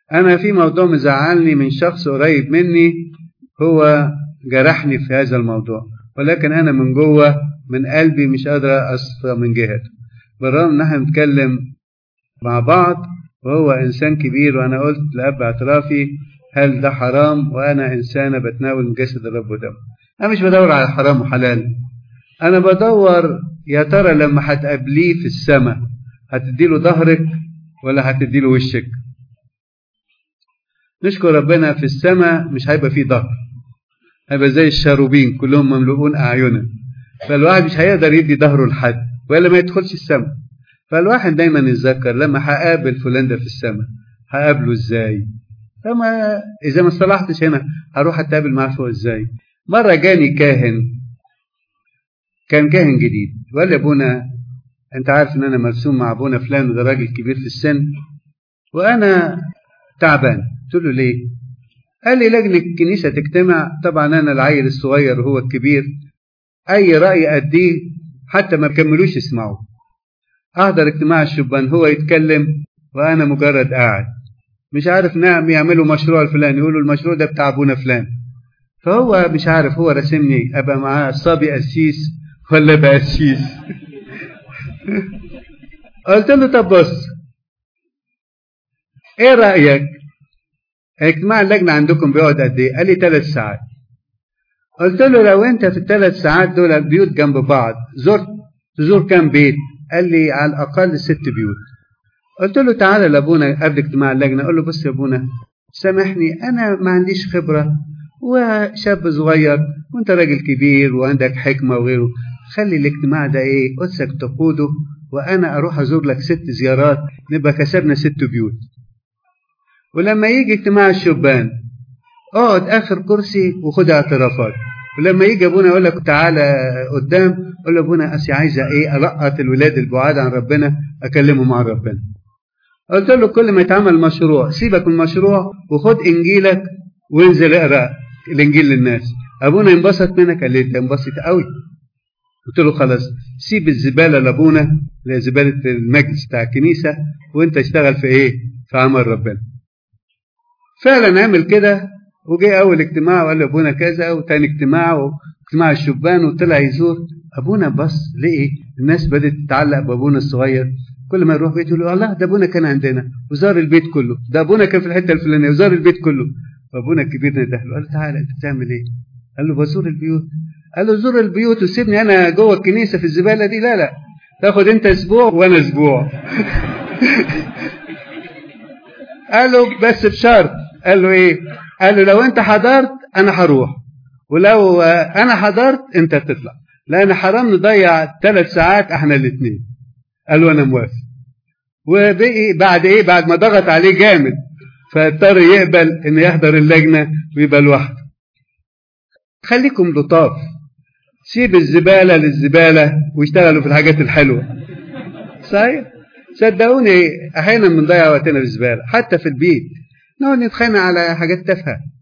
أنا في موضوع مزعلني من شخص قريب مني هو جرحني في هذا الموضوع ولكن أنا من جوه من قلبي مش قادر أصفى من جهته بالرغم إن احنا بنتكلم مع بعض وهو إنسان كبير وأنا قلت لأب اعترافي هل ده حرام وأنا إنسانة بتناول من جسد الرب ودمه أنا مش بدور على حرام وحلال أنا بدور يا ترى لما هتقابليه في السماء هتديله ظهرك ولا هتديله وشك نشكر ربنا في السماء مش هيبقى فيه ظهر هيبقى زي الشاروبين كلهم مملؤون أعينا فالواحد مش هيقدر يدي ظهره لحد ولا ما يدخلش السماء فالواحد دايما يتذكر لما هقابل فلان ده في السماء هقابله ازاي لما اذا ما اصطلحتش هنا هروح اتقابل معاه فوق ازاي مره جاني كاهن كان كاهن جديد وقال لي ابونا انت عارف ان انا مرسوم مع ابونا فلان وده راجل كبير في السن وانا تعبان قلت له ليه قال لي لجنة الكنيسة تجتمع طبعا أنا العيل الصغير وهو الكبير أي رأي أديه حتى ما بكملوش يسمعوه أحضر اجتماع الشبان هو يتكلم وأنا مجرد قاعد مش عارف نعم يعملوا مشروع الفلاني يقولوا المشروع ده بتاع أبونا فلان فهو مش عارف هو راسمني أبقى معاه صبي قسيس ولا بقى قسيس قلت له طب بص ايه رأيك اجتماع اللجنة عندكم بيقعد قد ايه قال لي ثلاث ساعات قلت له لو انت في الثلاث ساعات دول البيوت جنب بعض زرت تزور كام بيت قال لي على الاقل ست بيوت قلت له تعالى لابونا قبل اجتماع اللجنة قول له بص يا ابونا سامحني انا ما عنديش خبرة وشاب صغير وانت راجل كبير وعندك حكمة وغيره خلي الاجتماع ده ايه قدسك تقوده وانا اروح ازور لك ست زيارات نبقى كسبنا ست بيوت ولما يجي اجتماع الشبان اقعد اخر كرسي وخد اعترافات ولما يجي ابونا يقول لك تعالى قدام قول له ابونا اسي عايزه ايه القط الولاد البعاد عن ربنا اكلمهم عن ربنا قلت له كل ما يتعمل مشروع سيبك من المشروع وخد انجيلك وانزل اقرا الانجيل للناس ابونا ينبسط منك قال لي انت انبسط قوي قلت له خلاص سيب الزباله لابونا زباله المجلس بتاع الكنيسه وانت اشتغل في ايه في عمل ربنا فعلا عمل كده وجه اول اجتماع وقال ابونا كذا وتاني اجتماع واجتماع الشبان وطلع يزور ابونا بص لقي الناس بدات تتعلق بابونا الصغير كل ما يروح بيته يقول الله ده ابونا كان عندنا وزار البيت كله ده ابونا كان في الحته الفلانيه وزار البيت كله فابونا الكبير نده له قال له تعالى انت بتعمل ايه؟ قال له بزور البيوت قال له زور البيوت وسيبني انا جوه الكنيسه في الزباله دي لا لا تاخد انت اسبوع وانا اسبوع قال له بس بشرط قال له ايه قال له لو انت حضرت انا هروح ولو انا حضرت انت تطلع لان حرام نضيع ثلاث ساعات احنا الاثنين قال له انا موافق وبقي بعد ايه بعد ما ضغط عليه جامد فاضطر يقبل ان يحضر اللجنه ويبقى لوحده خليكم لطاف سيب الزباله للزباله واشتغلوا في الحاجات الحلوه صحيح صدقوني احيانا بنضيع وقتنا في الزباله حتى في البيت نقعد نتخانق على حاجات تافهه